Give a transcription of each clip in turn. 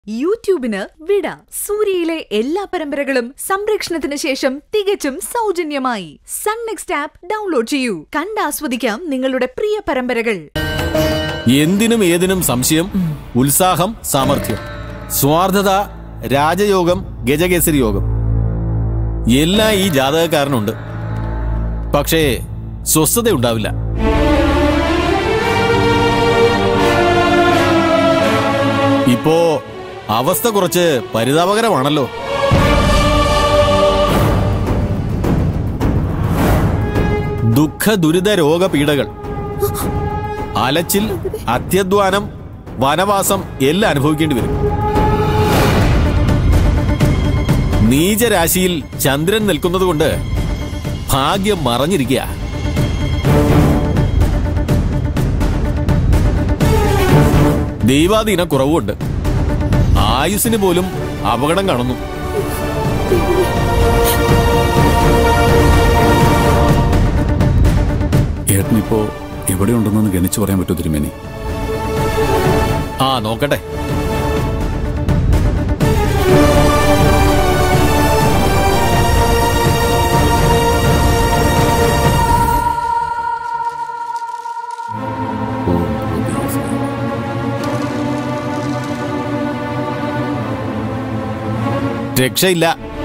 യൂട്യൂബിന് വിട സൂര്യയിലെ എല്ലാ പരമ്പരകളും സംരക്ഷണത്തിന് ശേഷം തികച്ചും സൗജന്യമായി സൺ നെക്സ്റ്റ് ആപ്പ് ഡൗൺലോഡ് ചെയ്യൂ കണ്ടാസ്വദിക്കാം നിങ്ങളുടെ പ്രിയ പരമ്പരകൾ എന്തിനും ഏതിനും സംശയം ഉത്സാഹം സാമർഥ്യം സ്വാർത്ഥത രാജയോഗം ഗജകേസരി യോഗം എല്ലാം ഈ ജാതകക്കാരനുണ്ട് പക്ഷേ സ്വസ്ഥതയുണ്ടാവില്ല ഇപ്പോ അവസ്ഥ കുറച്ച് പരിതാപകരമാണല്ലോ ദുഃഖ ദുരിത രോഗപീഠകൾ അലച്ചിൽ അത്യധ്വാനം വനവാസം എല്ലാം അനുഭവിക്കേണ്ടി വരും നീചരാശിയിൽ ചന്ദ്രൻ നിൽക്കുന്നത് കൊണ്ട് ഭാഗ്യം മറഞ്ഞിരിക്കുക ദൈവാധീന കുറവുണ്ട് ആയുസിന് പോലും അപകടം കാണുന്നു ഏട്ടനിപ്പോ എവിടെയുണ്ടെന്നൊന്ന് ഗണിച്ചു പറയാൻ പറ്റൂ തിരുമേനി ആ നോക്കട്ടെ രക്ഷയില്ല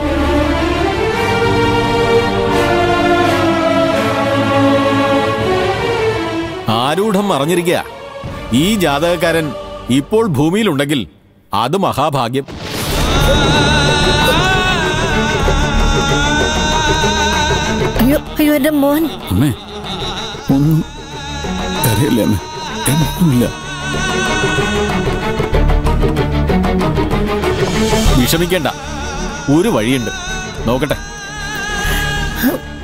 ആരൂഢം മറഞ്ഞിരിക്കുക ഈ ജാതകക്കാരൻ ഇപ്പോൾ ഭൂമിയിലുണ്ടെങ്കിൽ അത് മഹാഭാഗ്യം അയ്യോ അയ്യോ എന്റെ മോൻ അമ്മേ ഒന്നും കരയല്ലേ അമ്മേ ഒന്നുമില്ല വിഷമിക്കേണ്ട ഒരു വഴിയുണ്ട് നോക്കട്ടെ